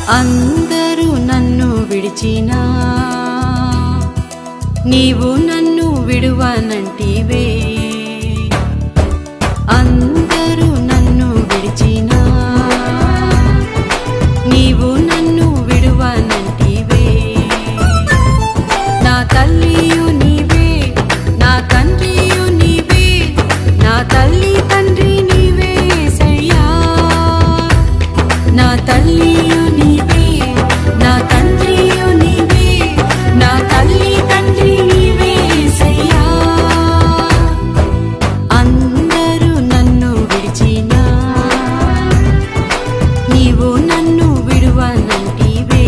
అందరూ నన్ను విడిచినా నీవు నన్ను విడువనంటివే అందరూ నన్ను విడిచినా నీవు నన్ను విడువనంటివే నా తల్లియు నీవే నా తండ్రియు నీవే నా తల్లి తండ్రి నీవే సయ్యా నా తల్లియు నీవే నా తండ్రియు నీవే నా తల్లి తండ్రి నీవే సయ్యా అందరూ నన్ను విడిచినా నీవు నన్ను విడువనంటివే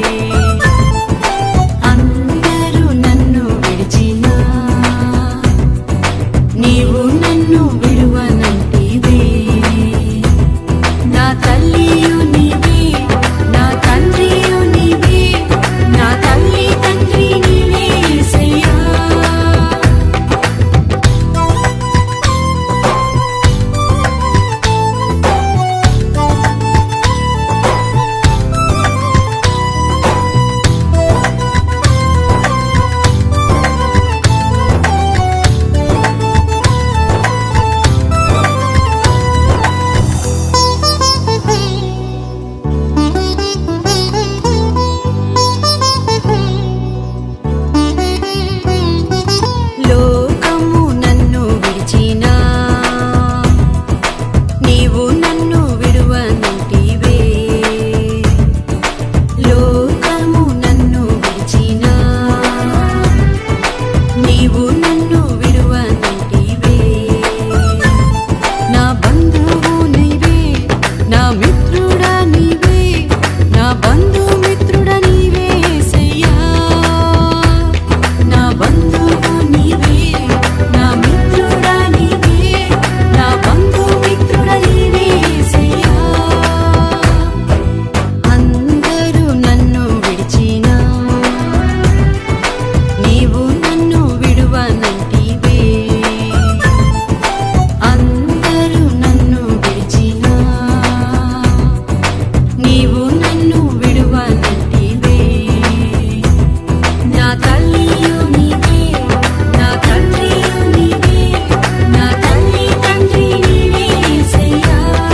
అందరూ నన్ను విడిచినా నీవు నన్ను విడువనంటివే నా తల్లియు నీవే నా తండ్రియు నీవే నా తల్లి తండ్రి నీవే యేసయ్యా లోకము నన్ను విడిచినా నీవు నన్ను విడువనంటివే లోకము నన్ను విడిచినా నీవు నన్ను విడువనంటివే నా బంధువు నీవే నా మిత్రుడా నీవే నా బంధు మిత్రుడా నీవే యేసయ్యా నా బంధువు నీవే నా మిత్రుడా నీవే నా బంధు మిత్రుడా నీవే యేసయ్యా అందరూ నన్ను విడిచినా నీవు నన్ను విడువనంటివే అందరూ నన్ను విడిచినా నీవు నన్ను విడువనంటివే నా తల్లియు నీవే నా తండ్రియు నీవే నా తల్లి తండ్రి నీవే యేసయ్యా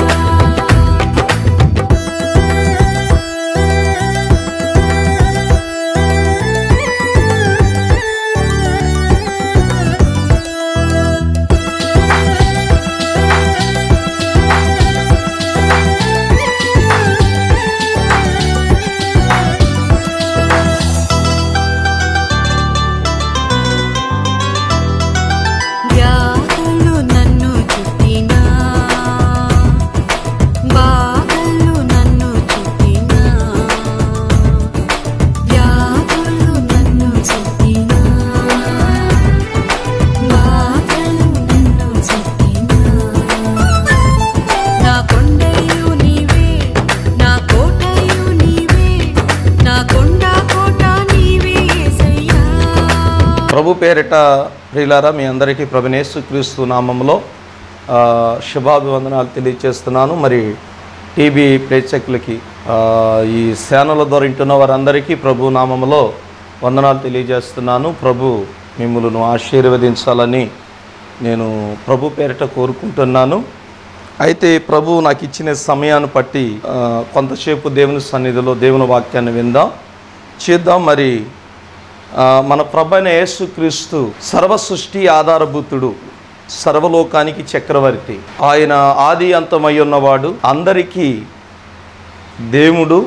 వ్యాధులు నన్ను చుట్టినా బాధలు నన్ను చుట్టినా వ్యాధులు నన్ను చుట్టినా బాధలు నన్ను చుట్టినా నా కొండయు నీవే నా కోటయు నీవే నా కొండ కోట నీవే యేసయ్యా ప్రభు పేరిట ప్రియులారా మీ అందరికీ ప్రభునేసు క్రీస్తు నామంలో ఆ, శుభాభివందనాలు తెలియజేస్తున్నాను మరి టీవీ ప్రేక్షకులకి ఆ, ఈ సేనల ద్వారా వింటున్న వారందరికీ ప్రభు నామంలో వందనాలు తెలియజేస్తున్నాను ప్రభు మిమ్మల్ని ఆశీర్వదించాలని నేను ప్రభు పేరిట కోరుకుంటున్నాను అయితే ప్రభు నాకు ఇచ్చిన సమయాన్ని బట్టి ఆ, కొంతసేపు దేవుని సన్నిధిలో దేవుని వాక్యాన్ని విందాం చేద్దాం మరి ఆ, మన ప్రభైన యేసుక్రీస్తు సర్వ సృష్టి ఆధారభూతుడు సర్వలోకానికి చక్రవర్తి ఆయన ఆది అంతమై ఉన్నవాడు అందరికీ దేవుడు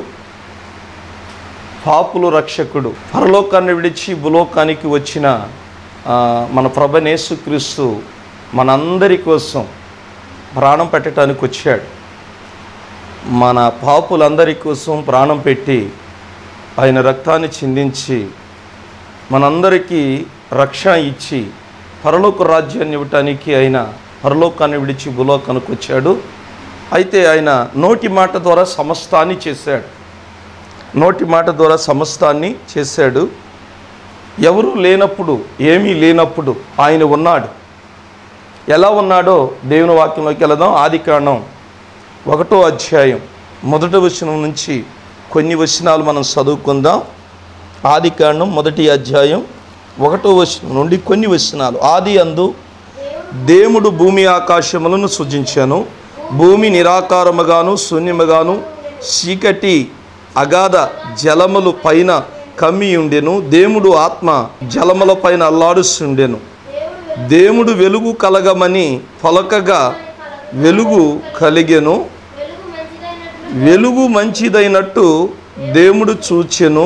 పాపులు రక్షకుడు పరలోకాన్ని విడిచి భూలోకానికి వచ్చిన ఆ, మన ప్రభైన యేసుక్రీస్తు మనందరి కోసం ప్రాణం పెట్టడానికి వచ్చాడు మన పాపులందరి కోసం ప్రాణం పెట్టి ఆయన రక్తాన్ని చిందించి మనందరికీ రక్షణ ఇచ్చి పరలోక రాజ్యాన్ని ఇవ్వటానికి ఆయన పరలోకాన్ని విడిచి భూలోకానికి వచ్చాడు అయితే ఆయన నోటి మాట ద్వారా సమస్తాన్ని చేశాడు నోటి మాట ద్వారా సమస్తాన్ని చేశాడు ఎవరు లేనప్పుడు ఏమీ లేనప్పుడు ఆయన ఉన్నాడు ఎలా ఉన్నాడో దేవుని వాక్యంలోకి వెళదాం ఆది కాండం ఒకటో అధ్యాయం మొదటి వచనం నుంచి కొన్ని వచనాలు మనం చదువుకుందాం ఆది కాండం మొదటి అధ్యాయం ఒకటో వచనం నుండి కొన్ని వచనాలు ఆది అందు దేవుడు భూమి ఆకాశములను సృజించాను భూమి నిరాకారముగాను శూన్యముగాను చీకటి అగాధ జలములు పైన కమ్మి ఉండెను దేవుడు ఆత్మ జలముల పైన అల్లాడుస్తుండెను దేవుడు వెలుగు కలగమని పలకగా వెలుగు కలిగెను వెలుగు మంచిదైనట్టు దేవుడు చూచెను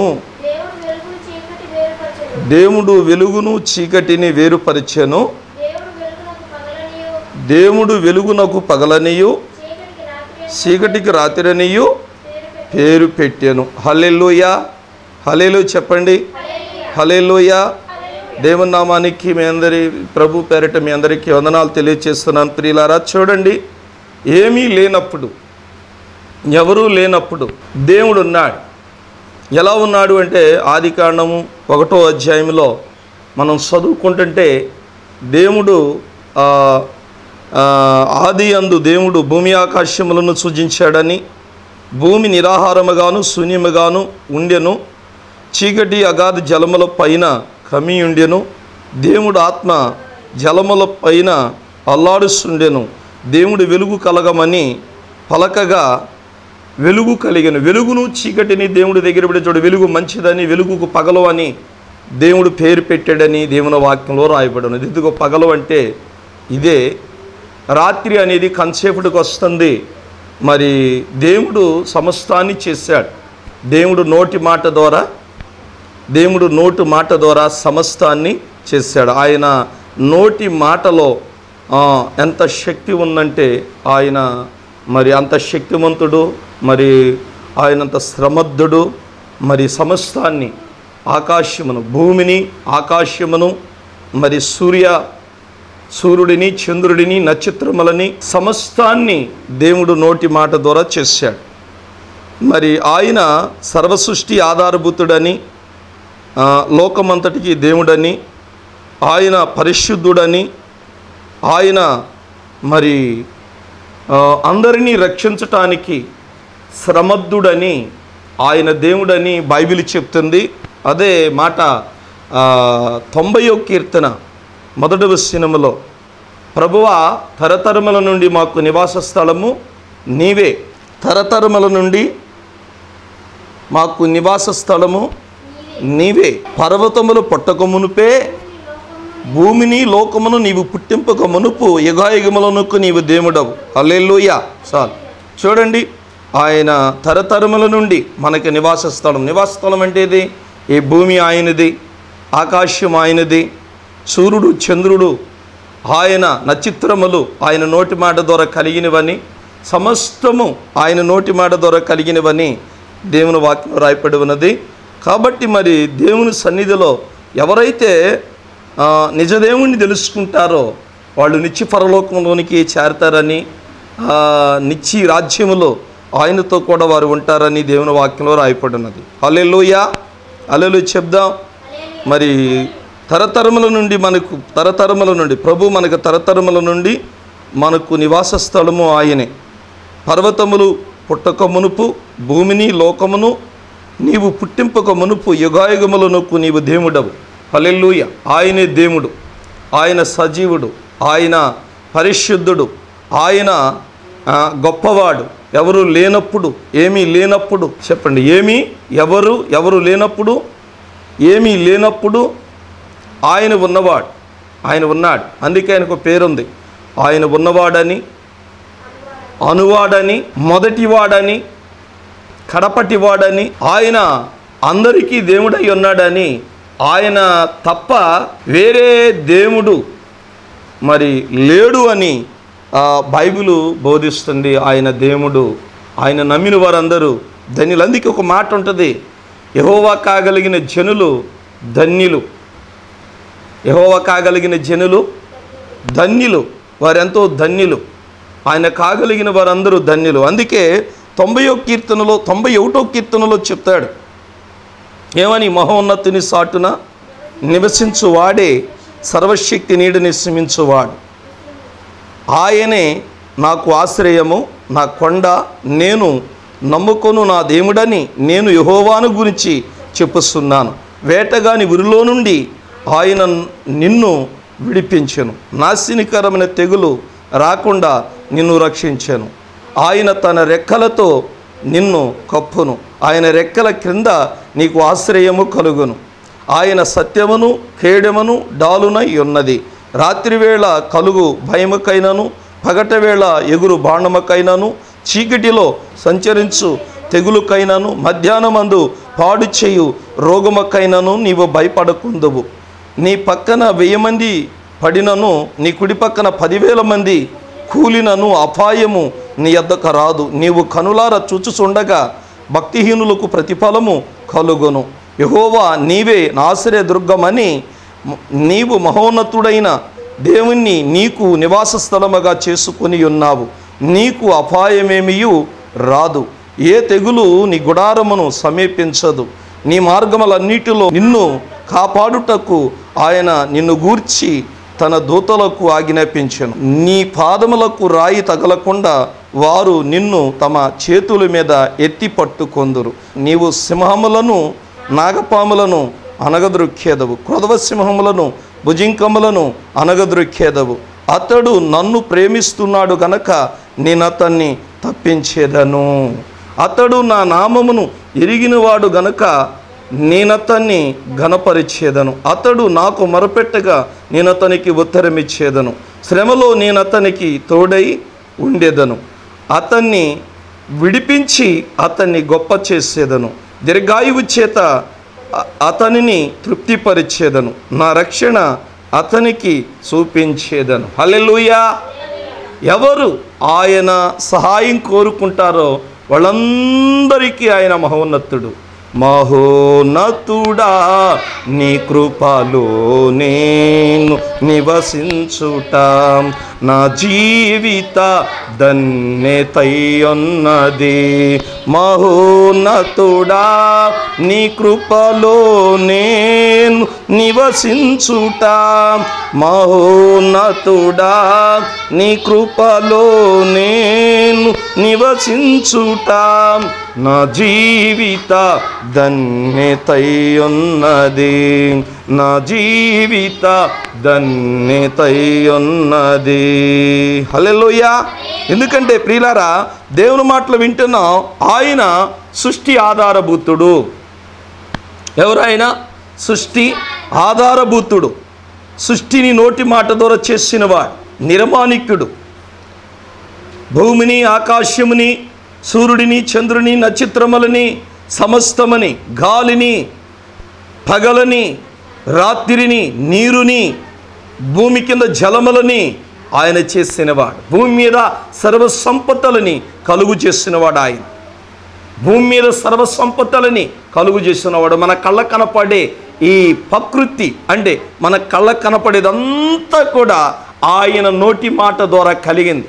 దేవుడు వెలుగును చీకటి వేరుపరచెను దేవుడు వెలుగును చీకటిని వేరుపరిచెను దేవుడు వెలుగునకు దేవుడు వెలుగునకు పగలనియు పగలనియు చీకటికి రాత్రి అని చీకటికి రాత్రనియు పేరు పెట్టాను హల్లెలూయా హలేలు చెప్పండి హలేలుయా దేవుని నామానికి మీ అందరి ప్రభు పేరిట మీ అందరికీ వందనాలు తెలియజేస్తున్నాను ప్రియులారా చూడండి ఏమీ లేనప్పుడు ఎవరూ లేనప్పుడు దేవుడు ఉన్నాడు ఎలా ఉన్నాడు అంటే ఆది కాండము ఒకటో అధ్యాయంలో మనం చదువుకుంటుంటే దేవుడు ఆ, ఆ, ఆది అందు దేవుడు భూమి ఆకాశములను సృజించాడని భూమి నిరాహారముగాను శూన్యముగాను ఉండెను చీకటి అగాధ జలముల పైన కమి ఉండెను దేవుడు ఆత్మ జలముల పైన అల్లాడుస్తుండెను దేవుడు వెలుగు కలగమని పలకగా వెలుగు కలిగిన వెలుగును చీకటిని దేవుడి దగ్గర పెట్టి చూడు వెలుగు మంచిదని వెలుగుకు పగలు అని దేవుడు పేరు పెట్టాడని దేవుని వాక్యంలో రాయబడిన ఇదిగో పగలు అంటే ఇదే రాత్రి అనేది కన్సేపుడికి వస్తుంది మరి దేవుడు సమస్తాన్ని చేశాడు దేవుడు నోటి మాట ద్వారా దేవుడు నోటి మాట ద్వారా సమస్తాన్ని చేశాడు ఆయన నోటి మాటలో ఆ, ఎంత శక్తి ఉందంటే ఆయన మరి అంత శక్తివంతుడు మరి ఆయనంత శ్రమద్ధుడు మరి సమస్తాన్ని ఆకాశమును భూమిని ఆకాశమును మరి సూర్య సూర్యుడిని చంద్రుడిని నక్షత్రములని సమస్తాన్ని దేవుడు నోటి మాట ద్వారా చేశాడు మరి ఆయన సర్వసృష్టి ఆధారభూతుడని ఆ, లోకమంతటికి దేవుడని ఆయన పరిశుద్ధుడని ఆయన మరి ఆ, అందరినీ రక్షించటానికి శ్రమద్ధుడని ఆయన దేవుడని బైబిల్ చెప్తుంది అదే మాట ఆ, తొంభయో కీర్తన మొదటి వచనములో ప్రభువా తరతరముల నుండి మాకు నివాస స్థలము నీవే తరతరముల నుండి మాకు నివాస స్థలము నీవే పర్వతములు పుట్టక మునుపే భూమిని లోకమును నీవు పుట్టింపక మునుపు యుగాయుగములనుకు నీవు దేవుడవు హల్లెలూయ చాలు చూడండి ఆయన తరతరముల నుండి మనకి నివాస స్థలం నివాస స్థలం అంటే ఇది ఈ భూమి ఆయనది ఆకాశం ఆయనది సూర్యుడు చంద్రుడు ఆయన నక్షత్రములు ఆయన నోటి మాట ద్వారా కలిగినవని సమస్తము ఆయన నోటి మాట ద్వారా కలిగినవని దేవుని వాక్యం రాయపడి ఉన్నది కాబట్టి మరి దేవుని సన్నిధిలో ఎవరైతే ఆ, నిజదేవుణ్ణి తెలుసుకుంటారో వాళ్ళు నిత్య పరలోకంలోనికి చేరతారని ఆ, నిత్య రాజ్యములో ఆయనతో కూడా వారు ఉంటారని దేవుని వాక్యంలో రాయపడి ఉన్నది అల్లెలుయా అల్లెలు చెప్దాం మరి తరతరముల నుండి మనకు తరతరముల నుండి ప్రభు మనకు తరతరముల నుండి మనకు నివాస స్థలము ఆయనే పర్వతములు పుట్టక మునుపు భూమిని లోకమును నీవు పుట్టింపక మునుపు యుగాయుగములనుకు నీవు దేవుడవు హల్లెలూయ ఆయనే దేవుడు ఆయన సజీవుడు ఆయన పరిశుద్ధుడు ఆయన ఆ, గొప్పవాడు ఎవరు లేనప్పుడు ఏమీ లేనప్పుడు చెప్పండి ఏమీ ఎవరు ఎవరు లేనప్పుడు ఏమీ లేనప్పుడు ఆయన ఉన్నవాడు ఆయన ఉన్నాడు అందుకే ఆయనకు ఒక పేరుంది ఆయన ఉన్నవాడని అనువాడని మొదటివాడని కడపటివాడని ఆయన అందరికీ దేవుడై ఉన్నాడని ఆయన తప్ప వేరే దేవుడు మరి లేడు అని ఆ, బైబిలు బోధిస్తుంది ఆయన దేవుడు ఆయన నమ్మిన వారందరూ ధన్యులు అందుకే ఒక మాట ఉంటుంది యహోవా కాగలిగిన జనులు ధన్యులు యహోవా కాగలిగిన జనులు ధన్యులు వారెంతో ధన్యులు ఆయన కాగలిగిన వారందరూ ధన్యులు అందుకే తొంభయో కీర్తనలో తొంభై ఒకటో కీర్తనలో చెప్తాడు ఏమని మహోన్నతుని సాటున నివసించు వాడే సర్వశక్తి నీడని శ్రమించువాడు ఆయనే నాకు ఆశ్రయము నా కొండ నేను నమ్ముకొను నా దేవుడని నేను యహోవాను గురించి చెప్పుస్తున్నాను వేటగాని ఉరిలో నుండి ఆయన నిన్ను విడిపించెను నాశనికరమైన తెగులు రాకుండా నిన్ను రక్షించెను ఆయన తన రెక్కలతో నిన్ను కప్పును ఆయన రెక్కల క్రింద నీకు ఆశ్రయము కలుగును ఆయన సత్యమును ఖేడమును డాలునై ఉన్నది రాత్రివేళ కలుగు భయముకైనను పగటవేళ ఎగురు బాణముకైనను చీకటిలో సంచరించు తెగులుకైనను మధ్యాహ్నమందు పాడు చేయు రోగముకైనను నీవు భయపడకుందువు నీ పక్కన వెయ్యి మంది పడినను నీ కుడి పక్కన పదివేల మంది కూలినను అపాయము నీ యొద్దకు రాదు నీవు కనులార చూచుచుండగా భక్తిహీనులకు ప్రతిఫలము కలుగును యహోవా నీవే నాశ్రయ దుర్గమని మ- నీవు మహోన్నతుడైన దేవుణ్ణి నీకు నివాస స్థలముగా చేసుకొని ఉన్నావు నీకు అపాయమేమియు రాదు ఏ తెగులు నీ గుడారమును సమీపించదు నీ మార్గములన్నిటిలో నిన్ను కాపాడుటకు ఆయన నిన్ను గూర్చి తన దూతలకు ఆజ్ఞాపించెను నీ పాదములకు రాయి తగలకుండా వారు నిన్ను తమ చేతుల మీద ఎత్తి పట్టుకొందురు నీవు సింహములను నాగపాములను అనగదృక్కేదవు క్రొదవ సింహములను భుజింకములను అనగదృక్కేదవు అతడు నన్ను ప్రేమిస్తున్నాడు గనక నేను అతన్ని తప్పించేదను అతడు నా నామమును ఎరిగినవాడు గనక నేనతన్ని ఘనపరిచేదను అతడు నాకు మొరపెట్టగా నేను అతనికి ఉత్తరమిచ్చేదను శ్రమలో నేను అతనికి తోడై ఉండేదను అతన్ని విడిపించి అతన్ని గొప్ప చేసేదను దీర్ఘాయువు చేత అ- అతనిని తృప్తిపరిచేదను నా రక్షణ అతనికి చూపించేదను హల్లెలూయా ఎవరు ఆయన సహాయం కోరుకుంటారో వాళ్ళందరికీ ఆయన మహోన్నతుడు మహోన్నతుడా నీ కృపలో నేను నివసించుట నా జీవిత ధన్యతయున్నది మహోన్నతుడా నీ కృపలో నేను నివసించుట మహోన్నతుడా నీ కృపలో నేను నివసించుట నా జీవిత ధన్యతయున్నది నా జీవిత ధన్యతయున్నది హల్లెలూయా ఎందుకంటే ప్రియులారా దేవుని మాటలు వింటున్నాం ఆయన సృష్టి ఆధారభూతుడు ఎవరైనా సృష్టి ఆధారభూతుడు సృష్టిని నోటి మాట ద్వారా చేసినవాడు నిర్మాణికుడు భూమిని ఆకాశముని సూర్యుడిని చంద్రుని నక్షత్రములని సమస్తమని గాలిని పగలని రాత్రిని నీరుని భూమి కింద జలములని ఆయన చేసినవాడు భూమి మీద సర్వ సంపత్తులని కలుగు చేసినవాడు ఆయన భూమి మీద సర్వ సంపత్తులని కలుగు చేసినవాడు మన కళ్ళ కనపడే ఈ ప్రకృతి అంటే మన కళ్ళ కనపడేదంతా కూడా ఆయన నోటి మాట ద్వారా కలిగింది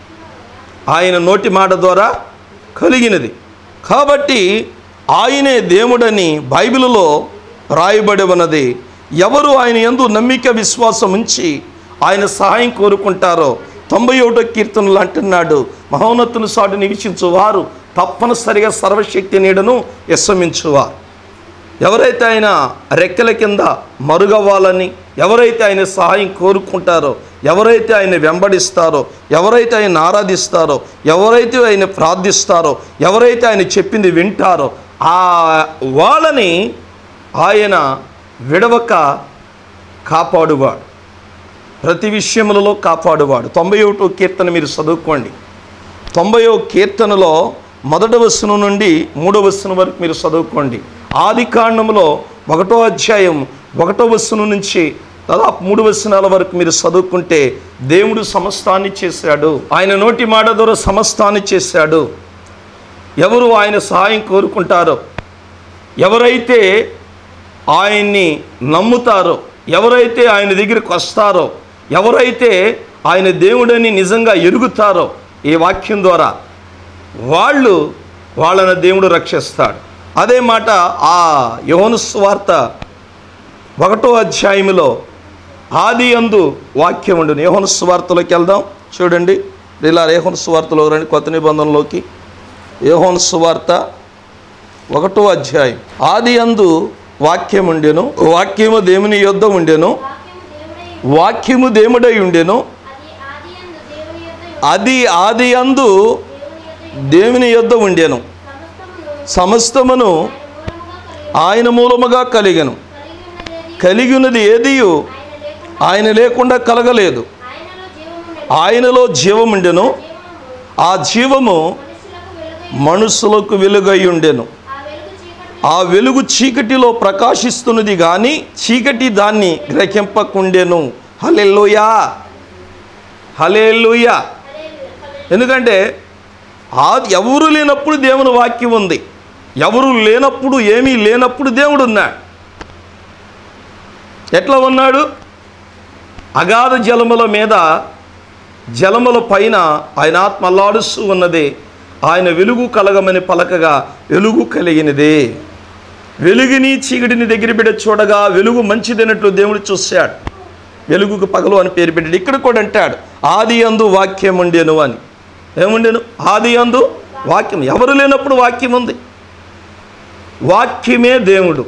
ఆయన నోటి మాట ద్వారా కలిగినది కాబట్టి ఆయనే దేవుడని బైబిలులో రాయబడి ఉన్నది ఎవరు ఆయన యందు నమ్మిక విశ్వాసం ఉంచి ఆయన సహాయం కోరుకుంటారో తొంభై ఒకటో కీర్తనలు అంటున్నాడు మహోన్నతుని సాటు నివసించు వారు తప్పనిసరిగా సర్వశక్తి నీడను యశ్రమించువారు ఎవరైతే ఆయన రెక్కల కింద మరుగవ్వాలని ఎవరైతే ఆయన సహాయం కోరుకుంటారో ఎవరైతే ఆయన వెంబడిస్తారో ఎవరైతే ఆయన ఆరాధిస్తారో ఎవరైతే ఆయన ప్రార్థిస్తారో ఎవరైతే ఆయన చెప్పింది వింటారో ఆ వాళ్ళని ఆయన విడవక కాపాడువాడు ప్రతి విషయములలో కాపాడువాడు తొంభై ఒకటో కీర్తన మీరు చదువుకోండి తొంభయో కీర్తనలో మొదటి వచనం నుండి మూడో వచనం వరకు మీరు చదువుకోండి ఆది కాండంలో ఒకటో అధ్యాయం ఒకటో వచనం నుంచి దాదాపు మూడు వచనాల వరకు మీరు చదువుకుంటే దేవుడు సమస్తాన్ని చేశాడు ఆయన నోటి మాట ద్వారా సమస్తాన్ని చేశాడు ఎవరు ఆయన సహాయం కోరుకుంటారో ఎవరైతే ఆయన్ని నమ్ముతారో ఎవరైతే ఆయన దగ్గరికి వస్తారో ఎవరైతే ఆయన దేవుడని నిజంగా ఎరుగుతారో ఈ వాక్యం ద్వారా వాళ్ళు వాళ్ళని దేవుడు రక్షిస్తాడు అదే మాట ఆ యోను స్వార్త ఒకటో అధ్యాయములో ఆది అందు వాక్యం ఉండును యోహను స్వార్తలోకి వెళ్దాం చూడండి ఇలా రేహను స్వార్తలో రండి కొత్త నిబంధనలోకి యోహోన్ సువార్త ఒకటో అధ్యాయం ఆది అందు వాక్యం ఉండెను వాక్యము దేవుని యొద్ద ఉండెను వాక్యము దేవుడై వాక్యము దేవుడై ఉండెను అది ఆది అది ఆది యందు దేవుని యొద్ద అందు దేవుని యొద్ద దేవుని యొద్ద ఉండెను సమస్తమును సమస్తమును ఆయన మూలముగా ఆయన మూలముగా కలిగెను కలిగి కలిగినది ఉన్నది ఏదియు ఆయన లేకుండా ఆయన లేకుండా కలగలేదు ఆయనలో జీవముండెను ఆయనలో జీవముండెను ఆ జీవము మనుషులకు వెలుగై మనుషులకు వెలుగై ఉండెను ఆ వెలుగు చీకటి ఆ వెలుగు చీకటిలో ప్రకాశిస్తున్నది కానీ చీకటి దాన్ని గ్రహింపకుండెను హలెల్లుయా హలెల్లుయా ఎందుకంటే ఆ ఎవరు లేనప్పుడు దేవుని వాక్యం ఉంది ఎవరు లేనప్పుడు ఏమీ లేనప్పుడు దేవుడు ఉన్నాడు ఎట్లా ఉన్నాడు అగాధ జలముల మీద జలముల పైన ఆయన ఆత్మ అల్లాడుస్తూ ఉన్నది ఆయన వెలుగు కలగమని పలకగా వెలుగు కలిగినది వెలుగుని చీకటిని దగ్గర పెట్టి చూడగా వెలుగు మంచిదైనట్లు దేవుడు చూశాడు వెలుగుకు పగలు అని పేరు పెట్టాడు ఇక్కడ కూడా అంటాడు ఆది అందు వాక్యం ఉండేను అని ఏముండేను ఆది అందు వాక్యం ఎవరు లేనప్పుడు వాక్యం ఉంది వాక్యమే దేవుడు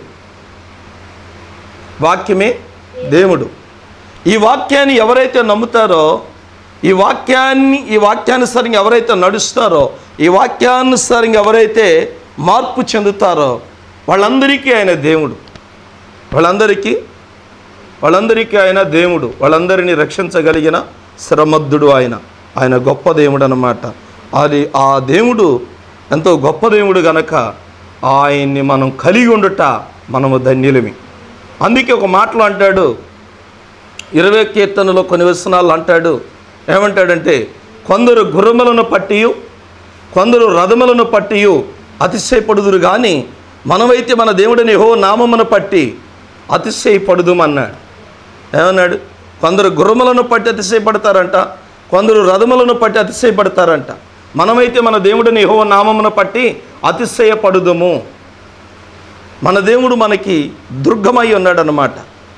వాక్యమే దేవుడు ఈ వాక్యాన్ని ఎవరైతే నమ్ముతారో ఈ వాక్యాన్ని ఈ వాక్యానుసారంగా ఎవరైతే నడుస్తారో ఈ వాక్యానుసారంగా ఎవరైతే మార్పు చెందుతారో వాళ్ళందరికీ ఆయన దేవుడు వాళ్ళందరికీ వాళ్ళందరికీ ఆయన దేవుడు వాళ్ళందరినీ రక్షించగలిగిన శ్రమద్ధుడు ఆయన ఆయన గొప్ప దేవుడు అన్నమాట అది ఆ దేవుడు ఎంతో గొప్ప దేవుడు గనక ఆయన్ని మనం కలిగి ఉండుట మనము ధన్యులమి అందుకే ఒక మాటలో అంటాడు ఇరవై కీర్తనలో కొన్ని వచనాలు అంటాడు ఏమంటాడంటే కొందరు గుర్రములను పట్టియు కొందరు రథములను పట్టియు అతిశయపడుదురు కానీ మనమైతే మన దేవుడిని హో నామమును పట్టి అతిశయపడుదుమన్నాడు ఏమన్నాడు కొందరు గుర్రములను పట్టి అతిశయపడతారంట కొందరు రథములను పట్టి అతిశయపడతారంట మనమైతే మన దేవుడిని హో నామమును పట్టి అతిశయపడుదుము మన దేవుడు మనకి దుర్గమై ఉన్నాడనమాట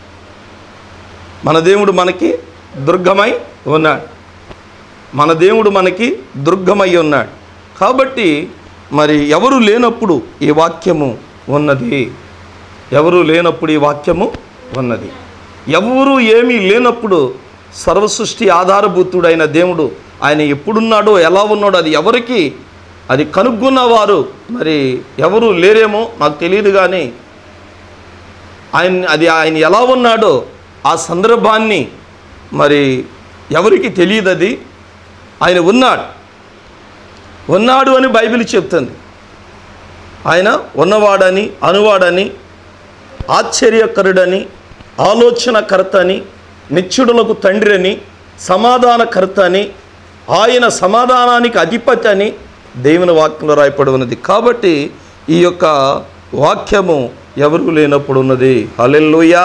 మన దేవుడు మనకి దుర్గమై ఉన్నాడు మన దేవుడు మనకి దుర్గమై ఉన్నాడు కాబట్టి మరి ఎవరు లేనప్పుడు ఈ వాక్యము ఉన్నది ఎవరు లేనప్పుడు ఈ వాక్యము ఉన్నది ఎవరు ఏమీ లేనప్పుడు సర్వసృష్టి ఆధారభూతుడైన దేవుడు ఆయన ఎప్పుడున్నాడో ఎలా ఉన్నాడో అది ఎవరికి అది కనుక్కున్నవారు మరి ఎవరు లేరేమో నాకు తెలియదు కానీ ఆయన అది ఆయన ఎలా ఉన్నాడో ఆ సందర్భాన్ని మరి ఎవరికి తెలియదు అది ఆయన ఉన్నాడు ఉన్నాడు అని బైబిల్ చెప్తుంది ఆయన ఉన్నవాడని అనువాడని ఆశ్చర్యకరుడని ఆలోచనకర్త అని నిత్యుడులకు తండ్రి అని సమాధానకర్త అని ఆయన సమాధానానికి అధిపతి అని దేవుని వాక్యంలో రాయపడి ఉన్నది కాబట్టి ఈ యొక్క వాక్యము ఎవరు లేనప్పుడు ఉన్నది హలెల్లుయా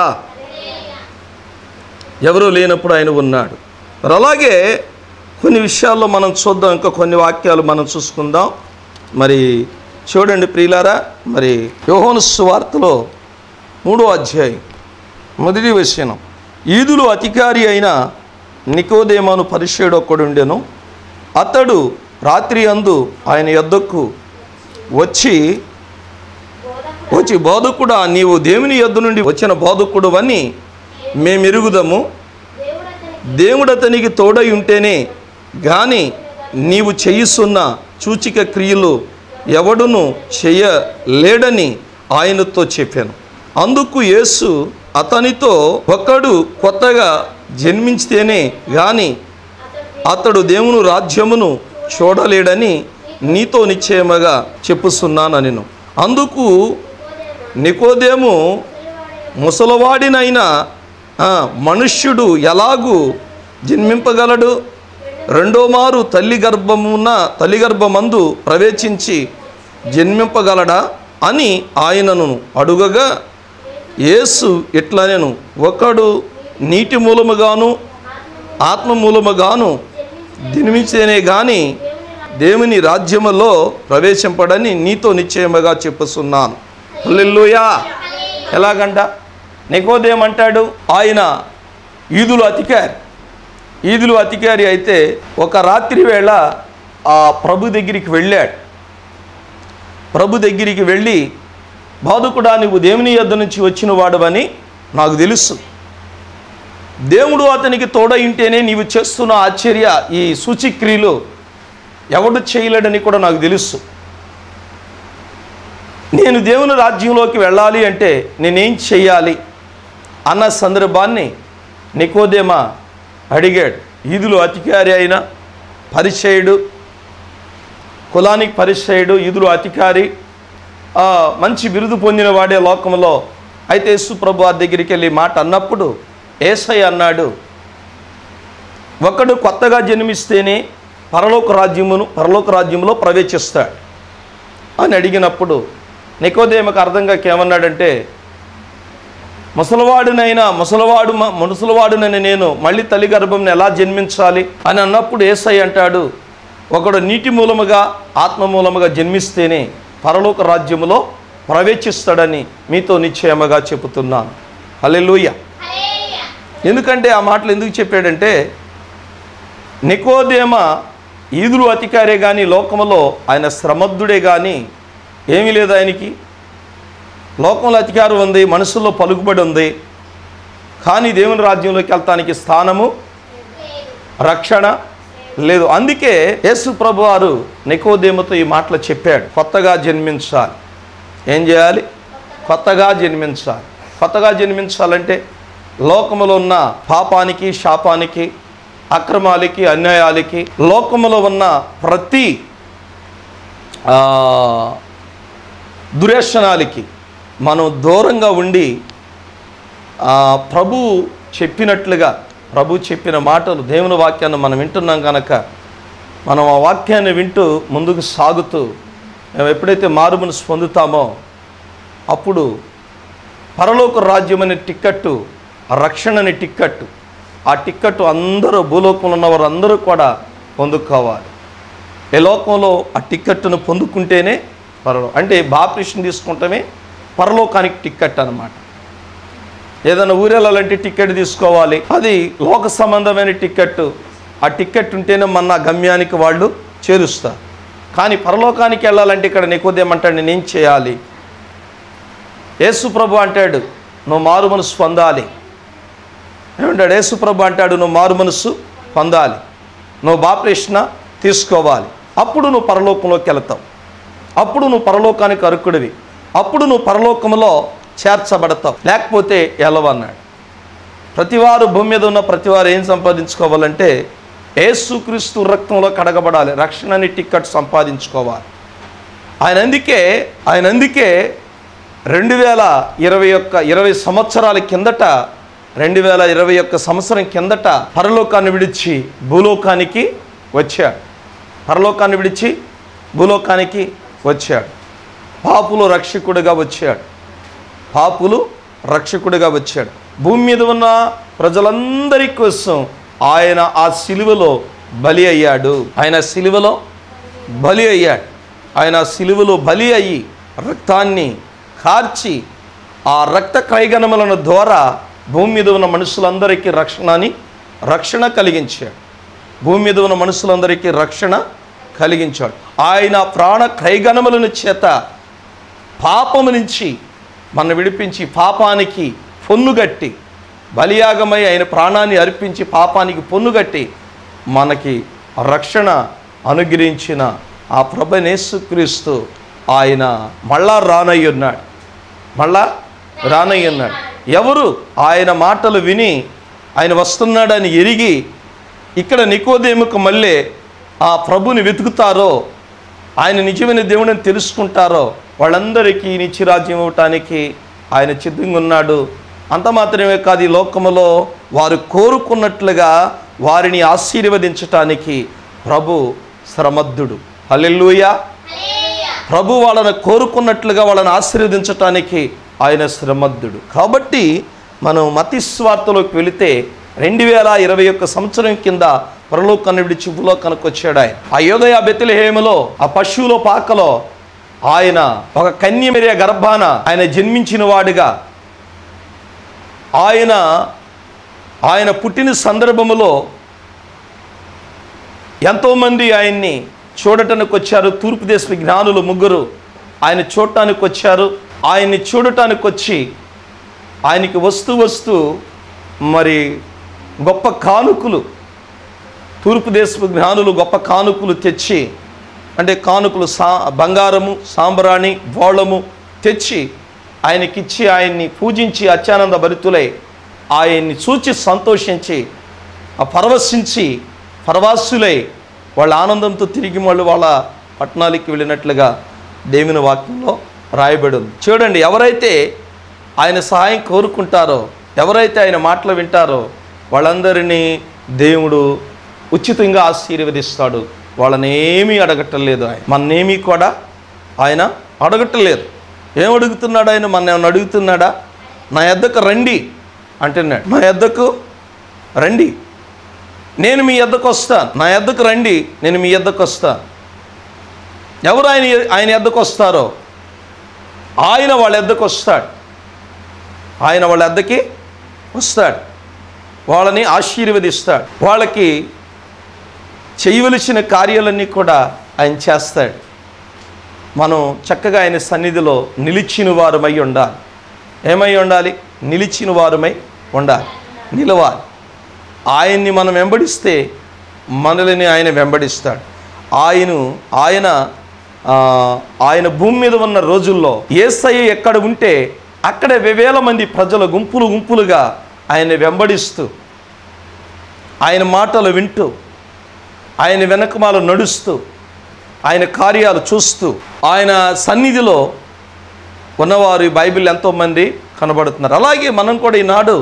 ఎవరు లేనప్పుడు ఆయన ఉన్నాడు మరి అలాగే కొన్ని విషయాల్లో మనం చూద్దాం ఇంకా కొన్ని వాక్యాలు మనం చూసుకుందాం మరి చూడండి ప్రియులారా మరి యోహోను సువార్తలో మూడో అధ్యాయం మొదటి విషయం ఈదులు అధికారి అయిన నికోదేమాను పరిచయుడు ఒక్కడుండెను అతడు రాత్రి అందు ఆయన యొద్దకు వచ్చి వచ్చి బోధకుడా నీవు దేవుని యొద్ద నుండి వచ్చిన బోధకుడు అని మేమెరుగుదము దేవుడు అతనికి దేవుడు అతనికి తోడై ఉంటేనే గాని నీవు చేయిస్తున్న సూచిక క్రియలు ఎవడును చేయలేడని ఆయనతో చెప్పాను అందుకు యేసు అతనితో ఒకడు కొత్తగా జన్మించితేనే గాని అతడు దేవుని రాజ్యమును చూడలేడని నీతో నిశ్చయముగా చెప్పుస్తున్నాను నేను అందుకు నికోదేము ముసలవాడినైనా ఆ, మనుష్యుడు ఎలాగూ జన్మింపగలడు రెండో మారు తల్లి గర్భమున తల్లి గర్భమందు ప్రవేశించి జన్మింపగలడా అని ఆయనను అడుగగా యేసు ఇట్లనెను ఒకడు నీటి మూలముగాను ఆత్మ మూలముగాను జన్మించేనే గాని దేవుని రాజ్యములో ప్రవేశింపడని నీతో నిశ్చయముగా చెప్పుస్తున్నాను హల్లెలూయా ఎలాగంట నికోదేమంటాడు ఆయన ఈదులు అతికారి ఈదులు అతికారి అయితే ఒక రాత్రి వేళ ఆ ప్రభు దగ్గరికి వెళ్ళాడు ప్రభు దగ్గరికి వెళ్ళి బాధకుడా నువ్వు దేవుని యొద్ద నుంచి వచ్చిన వాడవని నాకు తెలుసు దేవుడు అతనికి తోడయింటేనే నీవు చేస్తున్న ఆశ్చర్య ఈ సూచిక్రియలు ఎవడు చేయలేడని కూడా నాకు తెలుసు నేను దేవుని రాజ్యంలోకి వెళ్ళాలి అంటే నేనేం చెయ్యాలి అన్న సందర్భాన్ని నికోదేమా అడిగాడు ఈదులు అధికారి అయిన పరిచయుడు కులానికి పరిచయుడు ఈదులు అధికారి ఆ, మంచి బిరుదు పొందిన వాడే లోకంలో అయితే యేసుప్రభు వారి దగ్గరికి వెళ్ళి మాట అన్నప్పుడు ఏసై అన్నాడు ఒకడు కొత్తగా జన్మిస్తేనే పరలోక రాజ్యమును పరలోక రాజ్యంలో ప్రవేశిస్తాడు అని అడిగినప్పుడు నికోదేమకు అర్థం కాక ఏమన్నాడంటే ముసలివాడునైనా ముసలివాడు మ- ముసలివాడునని నేను మళ్ళీ తల్లి గర్భంని ఎలా జన్మించాలి అని అన్నప్పుడు ఏసై అంటాడు ఒకడు నీటి మూలముగా ఆత్మ మూలముగా జన్మిస్తేనే పరలోక రాజ్యములో ప్రవేశిస్తాడని మీతో నిశ్చయముగా చెబుతున్నాను హల్లెలూయా ఎందుకంటే ఆ మాటలు ఎందుకు చెప్పాడంటే నికోదేమ ఈదులు అధికారే కానీ లోకములో ఆయన శ్రమద్ధుడే కానీ ఏమీ లేదు ఆయనకి లోకంలో అధికారం ఉంది మనసులో పలుకుబడి ఉంది కానీ దేవుని రాజ్యంలోకి వెళ్తానికి స్థానము రక్షణ లేదు అందుకే యేసు ప్రభు వారు నికోదేమతో ఈ మాటలు చెప్పాడు కొత్తగా జన్మించాలి ఏం చేయాలి కొత్తగా జన్మించాలి కొత్తగా జన్మించాలంటే లోకములో ఉన్న పాపానికి శాపానికి అక్రమాలకి అన్యాయాలకి లోకములో ఉన్న ప్రతి ఆ, దురేషణాలకి మనం దూరంగా ఉండి ఆ, ప్రభు చెప్పినట్లుగా ప్రభు చెప్పిన మాటలు దేవుని వాక్యాన్ని మనం వింటున్నాం కనుక మనం ఆ వాక్యాన్ని వింటూ ముందుకు సాగుతూ మేము ఎప్పుడైతే మారు మనసు పొందుతామో అప్పుడు పరలోక రాజ్యం అనే టిక్కెట్టు రక్షణ అనే టిక్కెట్టు ఆ టిక్కెట్టు అందరూ భూలోకంలో ఉన్నవారు అందరూ కూడా పొందుకోవాలి ఏ లోకంలో ఆ టిక్కెట్టును పొందుకుంటేనే పరలో అంటే బాప్టిషన్ తీసుకుంటమే పరలోకానికి టిక్కెట్ అన్నమాట ఏదైనా ఊరెళ్ళాలంటే టికెట్ తీసుకోవాలి అది లోక సంబంధమైన టికెట్ ఆ టికెట్ ఉంటేనే మన గమ్యానికి వాళ్ళు చేరుస్తారు కానీ పరలోకానికి వెళ్ళాలంటే ఇక్కడ నీకోదేమంటాడు నేనేం చేయాలి యేసు ప్రభు అంటాడు నువ్వు మారు మనసు పొందాలి ఏమంటాడు యేసు ప్రభు అంటాడు నువ్వు మారు మనసు పొందాలి నువ్వు బాప్రేషణ తీసుకోవాలి అప్పుడు నువ్వు పరలోకంలోకి వెళతావు అప్పుడు నువ్వు పరలోకానికి అరుకుడివి అప్పుడు నువ్వు పరలోకంలో చేర్చబడతావు లేకపోతే ఎలవన్నాడు ప్రతివారు భూమి మీద ఉన్న ప్రతివారు ఏం సంపాదించుకోవాలంటే ఏసుక్రీస్తు రక్తంలో కడగబడాలి రక్షణ అనే టిక్కెట్ సంపాదించుకోవాలి ఆయన అందుకే ఆయన అందుకే రెండు వేల ఇరవై ఒక్క ఇరవై సంవత్సరాల కిందట రెండు వేల ఇరవై ఒక్క సంవత్సరం కిందట పరలోకాన్ని విడిచి భూలోకానికి వచ్చాడు పరలోకాన్ని విడిచి భూలోకానికి వచ్చాడు పాపులు రక్షకుడిగా వచ్చాడు పాపులు రక్షకుడిగా వచ్చాడు భూమి మీద ఉన్న ప్రజలందరి కోసం ఆయన ఆ సిలువలో బలి అయ్యాడు ఆయన సిలువలో బలి అయ్యాడు ఆయన ఆ సిలువలో బలి అయ్యి రక్తాన్ని కార్చి ఆ రక్త కైగణములను ద్వారా భూమి మీద ఉన్న మనుషులందరికీ రక్షణని రక్షణ కలిగించాడు భూమి మీద ఉన్న మనుషులందరికీ రక్షణ కలిగించాడు ఆయన ప్రాణ కైగణములను చేత పాపము నుంచి మన విడిపించి పాపానికి పొన్నుగట్టి బలియాగమై ఆయన ప్రాణాన్ని అర్పించి పాపానికి పొన్నుగట్టి మనకి రక్షణ అనుగ్రహించిన ఆ ప్రభనేసుక్రీస్తు ఆయన మళ్ళా రానయ్య ఉన్నాడు మళ్ళా రానయ్య ఉన్నాడు ఎవరు ఆయన మాటలు విని ఆయన వస్తున్నాడని ఎరిగి ఇక్కడ నికోదేముకు మళ్ళీ ఆ ప్రభుని వెతుకుతారో ఆయన నిజమైన దేవుడిని తెలుసుకుంటారో వాళ్ళందరికీ నిత్యరాజ్యం ఇవ్వటానికి ఆయన సిద్ధంగా ఉన్నాడు అంత మాత్రమే కాదు ఈ లోకములో వారు కోరుకున్నట్లుగా వారిని ఆశీర్వదించటానికి ప్రభు శ్రమద్ధుడు హల్లెలూయా ప్రభు వాళ్ళని కోరుకున్నట్లుగా వాళ్ళని ఆశీర్వదించటానికి ఆయన శ్రమద్ధుడు కాబట్టి మనం మతి స్వార్థలోకి వెళితే రెండు వేల ఇరవై ఒక్క సంవత్సరం కింద పరలోకాన్ని విడిచి భూలోకానికి వచ్చాడు ఆయన ఆ యోదయ బెతిలహేములో ఆ పశువుల పాకలో ఆయన ఒక కన్యమిరియ గర్భాన ఆయన జన్మించిన వాడిగా ఆయన ఆయన పుట్టిన సందర్భములో ఎంతోమంది ఆయన్ని చూడటానికి వచ్చారు తూర్పు దేశ జ్ఞానులు ముగ్గురు ఆయన చూడటానికి వచ్చారు ఆయన్ని చూడటానికి వచ్చి ఆయనకి వస్తూ వస్తూ మరి గొప్ప కానుకలు తూర్పు దేశపు జ్ఞానులు గొప్ప కానుకలు తెచ్చి అంటే కానుకలు సా బంగారము సాంబ్రాణి బోళము తెచ్చి ఆయనకిచ్చి ఆయన్ని పూజించి అత్యానంద భరితులై ఆయన్ని చూచి సంతోషించి ఆ పరవశించి పరవాసులై వాళ్ళ ఆనందంతో తిరిగి వాళ్ళు వాళ్ళ పట్టణాలకి వెళ్ళినట్లుగా దేవుని వాక్యంలో రాయబడి ఉంది చూడండి ఎవరైతే ఆయన సహాయం కోరుకుంటారో ఎవరైతే ఆయన మాటలు వింటారో వాళ్ళందరినీ దేవుడు ఉచితంగా ఆశీర్వదిస్తాడు వాళ్ళని ఏమీ అడగటలేదు ఆయన మన్నేమీ కూడా ఆయన అడగటలేదు ఏం అడుగుతున్నాడు ఆయన మన ఏమైనా అడుగుతున్నాడా నా యొద్దకు రండి అంటున్నాడు నా యొద్దకు రండి నేను మీ యొద్దకు వస్తాను నా యొద్దకు రండి నేను మీ యొద్దకు వస్తాను ఎవరు ఆయన ఆయన యొద్దకు వస్తారో ఆయన వాళ్ళ యొద్దకు వస్తాడు ఆయన వాళ్ళ వద్దకి వస్తాడు వాళ్ళని ఆశీర్వదిస్తాడు వాళ్ళకి చేయవలసిన కార్యాలన్నీ కూడా ఆయన చేస్తాడు మనం చక్కగా ఆయన సన్నిధిలో నిలిచిన వారమై ఉండాలి ఏమై ఉండాలి నిలిచిన వారమై ఉండాలి నిలవాలి ఆయన్ని మనం వెంబడిస్తే మనల్ని ఆయన వెంబడిస్తాడు ఆయన ఆయన ఆ, ఆయన భూమి మీద ఉన్న రోజుల్లో ఏసయ్య ఎక్కడ ఉంటే అక్కడే వేవేల మంది ప్రజల గుంపులు గుంపులుగా ఆయన వెంబడిస్తూ ఆయన మాటలు వింటూ ఆయన వెనకమాల నడుస్తూ ఆయన కార్యాలు చూస్తూ ఆయన సన్నిధిలో ఉన్నవారు ఈ బైబిల్ ఎంతోమంది కనబడుతున్నారు అలాగే మనం కూడా ఈనాడు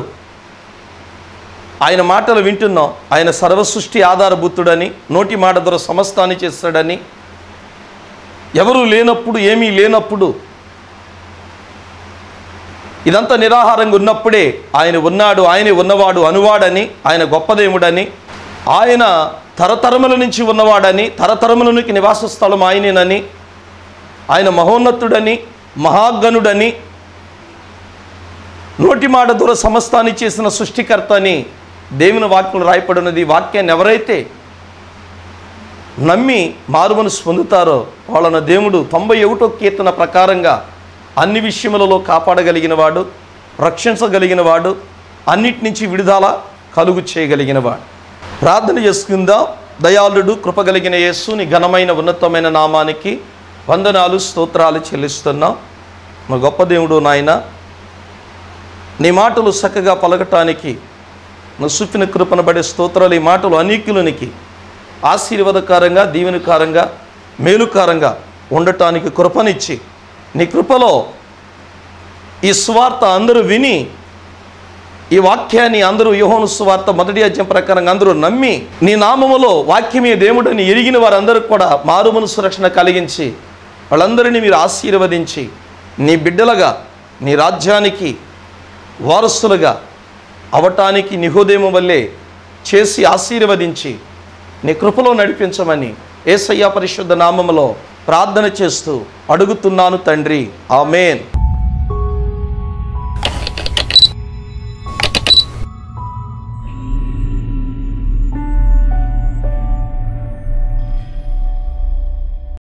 ఆయన మాటలు వింటున్నాం ఆయన సర్వసృష్టి ఆధారభూతుడని నోటి మాట ద్వారా సమస్తాన్ని చేస్తాడని ఎవరు లేనప్పుడు ఏమీ లేనప్పుడు ఇదంతా నిరాహారంగా ఉన్నప్పుడే ఆయన ఉన్నాడు ఆయనే ఉన్నవాడు అనువాడని ఆయన గొప్పదేవుడని ఆయన తరతరముల నుంచి ఉన్నవాడని తరతరములనికి నివాస స్థలం ఆయనేనని ఆయన మహోన్నతుడని మహాగణుడని నోటి మాట దూర సమస్తాన్ని చేసిన సృష్టికర్త అని దేవుని వాక్యం రాయపడినది ఈ వాక్యాన్ని ఎవరైతే నమ్మి మారుమనసు పొందుతారో వాళ్ళను దేవుడు తొంభై ఒకటో కీర్తన ప్రకారంగా అన్ని విషయములలో కాపాడగలిగిన వాడు రక్షించగలిగిన వాడు అన్నిటి నుంచి విడుదల కలుగు చేయగలిగిన వాడు ప్రార్థన చేసుకుందాం దయాళుడు కృపగలిగిన యేసు నీ ఘనమైన ఉన్నతమైన నామానికి వందనాలు స్తోత్రాలు చెల్లిస్తున్నాం మా గొప్ప దేవుడు నాయన నీ మాటలు చక్కగా పలకటానికి నువ్వు చూపిన కృపను బడే స్తోత్రాలు ఈ మాటలు అనేకులనికి ఆశీర్వాదకరంగా దీవెనకారంగా మేలుకారంగా ఉండటానికి కృపనిచ్చి నీ కృపలో ఈ స్వార్త అందరూ విని ఈ వాక్యాన్ని అందరూ యోహోను సువార్త మొదటి అధ్యాయం ప్రకారంగా అందరూ నమ్మి నీ నామములో వాక్యమే దేవుడని ఎరిగిన వారందరూ కూడా మారు మనసు రక్షణ కలిగించి వాళ్ళందరినీ మీరు ఆశీర్వదించి నీ బిడ్డలుగా నీ రాజ్యానికి వారసులుగా అవటానికి నిహోదేము వల్లే చేసి ఆశీర్వదించి నీ కృపలో నడిపించమని ఏసయ్య పరిశుద్ధ నామములో ప్రార్థన చేస్తూ అడుగుతున్నాను తండ్రి ఆమెన్